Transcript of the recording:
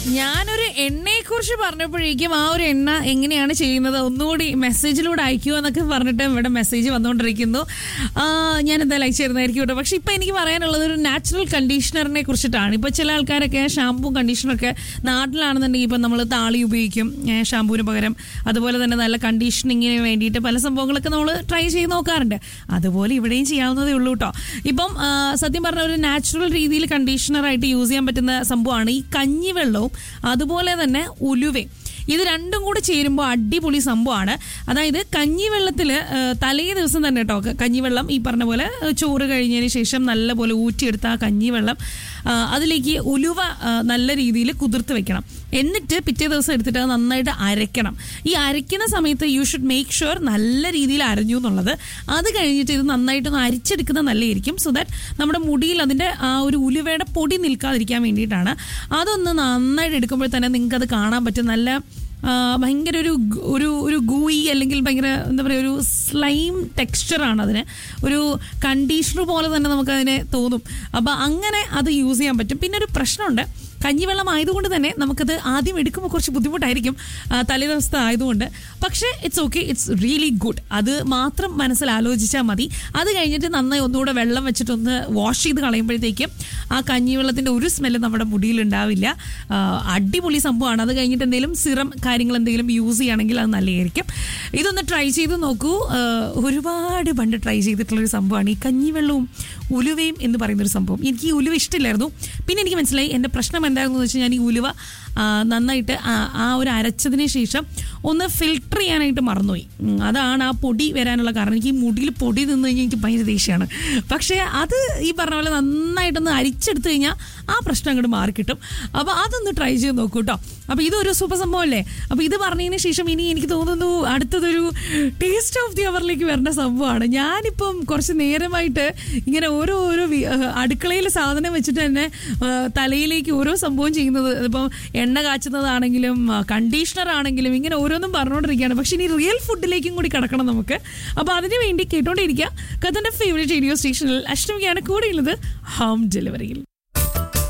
ഞാനൊരു എണ്ണയെ കുറിച്ച് പറഞ്ഞപ്പോഴേക്കും ആ ഒരു എണ്ണ എങ്ങനെയാണ് ചെയ്യുന്നത് ഒന്നുകൂടി മെസ്സേജിലൂടെ അയക്കുമോ എന്നൊക്കെ പറഞ്ഞിട്ട് ഇവിടെ മെസ്സേജ് വന്നുകൊണ്ടിരിക്കുന്നു ആ, ഞാൻ എന്തായാലും അയച്ചു തരുന്നതായിരിക്കും കേട്ടോ പക്ഷെ ഇപ്പം എനിക്ക് പറയാനുള്ളത് ഒരു നാച്ചുറൽ കണ്ടീഷണറിനെ കുറിച്ചിട്ടാണ് ഇപ്പോൾ ചില ആൾക്കാരൊക്കെ ഷാമ്പൂ കണ്ടീഷണറൊക്കെ നാട്ടിലാണെന്നുണ്ടെങ്കിൽ ഇപ്പം നമ്മൾ താളി ഉപയോഗിക്കും ഏ, ഷാമ്പൂവിന് പകരം അതുപോലെ തന്നെ നല്ല കണ്ടീഷനിങ്ങിന് വേണ്ടിയിട്ട് പല സംഭവങ്ങളൊക്കെ നമ്മൾ ട്രൈ ചെയ്ത് നോക്കാറുണ്ട് അതുപോലെ ഇവിടെയും ചെയ്യാവുന്നതേ ഉള്ളൂ കേട്ടോ ഇപ്പം ആ, സത്യം പറഞ്ഞ ഒരു നാച്ചുറൽ രീതിയിൽ കണ്ടീഷണറായിട്ട് യൂസ് ചെയ്യാൻ പറ്റുന്ന സംഭവമാണ് ഈ കഞ്ഞിവെള്ളവും അതുപോലെ തന്നെ ഉലുവയും ഇത് രണ്ടും കൂടി ചേരുമ്പോൾ അടിപൊളി സംഭവമാണ് അതായത് കഞ്ഞിവെള്ളത്തിൽ തലേ ദിവസം തന്നെ കേട്ടോ ക- കഞ്ഞിവെള്ളം ഈ പറഞ്ഞ പോലെ ആ, ചോറ് കഴിഞ്ഞതിന് ശേഷം നല്ലപോലെ ഊറ്റിയെടുത്ത ആ കഞ്ഞിവെള്ളം ആ, അതിലേക്ക് ഉലുവ ആ, നല്ല രീതിയിൽ കുതിർത്ത് വെക്കണം എന്നിട്ട് പിറ്റേ ദിവസം എടുത്തിട്ട് അത് നന്നായിട്ട് അരയ്ക്കണം ഈ അരയ്ക്കുന്ന സമയത്ത് യു ഷുഡ് മേക്ക് ഷുവർ നല്ല രീതിയിൽ അരഞ്ഞു എന്നുള്ളത് അത് കഴിഞ്ഞിട്ട് ഇത് നന്നായിട്ടൊന്ന് അരിച്ചെടുക്കുന്നത് നല്ലതായിരിക്കും സോ ദാറ്റ് നമ്മുടെ മുടിയിൽ അതിൻ്റെ ആ ഒരു ഉലുവയുടെ പൊടി നിൽക്കാതിരിക്കാൻ വേണ്ടിയിട്ടാണ് അതൊന്ന് നന്നായിട്ട് എടുക്കുമ്പോൾ തന്നെ നിങ്ങൾക്ക് അത് കാണാൻ പറ്റും നല്ല ആ, ഭയങ്കര ഒരു ഗു- ഒരു ഒരു ഗൂയി അല്ലെങ്കിൽ ഭയങ്കര എന്താ പറയുക ഒരു സ്ലൈം ടെക്സ്ചറാണ് അതിന് ഒരു കണ്ടീഷണർ പോലെ തന്നെ നമുക്കതിനെ തോന്നും അപ്പോൾ അങ്ങനെ അത് യൂസ് ചെയ്യാൻ പറ്റും പിന്നെ ഒരു പ്രശ്നമുണ്ട് കഞ്ഞിവെള്ളം ആയതുകൊണ്ട് തന്നെ നമുക്കത് ആദ്യം എടുക്കുമ്പോൾ കുറച്ച് ബുദ്ധിമുട്ടായിരിക്കും ആ, തലേദിവസത്തെ ആയതുകൊണ്ട് പക്ഷേ it's okay it's really good അത് മാത്രം മനസ്സിൽ ആലോചിച്ചാൽ മതി അത് കഴിഞ്ഞിട്ട് നന്നായി ഒന്നുകൂടെ വെള്ളം വെച്ചിട്ടൊന്ന് വാഷ് ചെയ്ത് കളയുമ്പോഴത്തേക്കും ആ കഞ്ഞിവെള്ളത്തിൻ്റെ ഒരു സ്മെല്ല് നമ്മുടെ മുടിയിൽ ഉണ്ടാവില്ല ആ, അടിപൊളി സംഭവമാണ് അത് കഴിഞ്ഞിട്ട് എന്തെങ്കിലും സിറം കാര്യങ്ങൾ എന്തെങ്കിലും യൂസ് ചെയ്യുകയാണെങ്കിൽ അത് നല്ലതായിരിക്കും ഇതൊന്ന് ട്രൈ ചെയ്ത് നോക്കൂ ആ, ഒരുപാട് പണ്ട് ട്രൈ ചെയ്തിട്ടുള്ളൊരു സംഭവമാണ് ഈ കഞ്ഞിവെള്ളവും ഉലുവയും എന്ന് പറയുന്ന ഒരു സംഭവം എനിക്ക് ഈ ഉലുവ ഇഷ്ടമില്ലായിരുന്നു പിന്നെ എനിക്ക് മനസ്സിലായി എൻ്റെ പ്രശ്നം എന്തായിരുന്നു എന്ന് വെച്ചാൽ ഞാൻ ഈ ഉലുവ ആ, നന്നായിട്ട് ആ ആ ഒരു അരച്ചതിന് ശേഷം ഒന്ന് ഫിൽട്ടർ ചെയ്യാനായിട്ട് മറന്നുപോയി ഉം, അതാണ് ആ പൊടി വരാനുള്ള കാരണം എനിക്ക് ഈ മുടിയിൽ പൊടി നിന്ന് കഴിഞ്ഞാൽ എനിക്ക് ഭയങ്കര ദേഷ്യമാണ് പക്ഷേ അത് ഈ പറഞ്ഞ പോലെ നന്നായിട്ടൊന്ന് അരിച്ചെടുത്ത് കഴിഞ്ഞാൽ ആ പ്രശ്നം അങ്ങോട്ട് മാറിക്കിട്ടും അപ്പോൾ അതൊന്ന് ട്രൈ ചെയ്ത് നോക്കൂ കേട്ടോ അപ്പോൾ ഇതൊരു സൂപ്പർ സംഭവമല്ലേ അപ്പോൾ ഇത് പറഞ്ഞതിന് ശേഷം ഇനി എനിക്ക് തോന്നുന്നു അടുത്തതൊരു ടേസ്റ്റ് ഓഫ് ദി അവറിലേക്ക് വരേണ്ട സംഭവമാണ് ഞാനിപ്പം കുറച്ച് നേരമായിട്ട് ഇങ്ങനെ ഓരോ ഓരോ വി- ആ, അടുക്കളയിൽ സാധനം വെച്ചിട്ട് തന്നെ ആ, തലയിലേക്ക് ഓരോ സംഭവം ചെയ്യുന്നത് ഇപ്പം എണ്ണ കാച്ചുന്നതാണെങ്കിലും കണ്ടീഷണർ ആണെങ്കിലും ഇങ്ങനെ ഓരോന്നും പറഞ്ഞുകൊണ്ടിരിക്കുകയാണ് പക്ഷെ ഇനി റിയൽ ഫുഡിലേക്കും കൂടി കിടക്കണം നമുക്ക് അപ്പോൾ അതിനു വേണ്ടി കേട്ടോണ്ടിരിക്കുക കഥൻ്റെ ഫേവറേറ്റ് റേഡിയോ സ്റ്റേഷനിൽ അഷ്ടമിക്കാണ് കൂടെയുള്ളത് ഹോം ഡെലിവറിയിൽ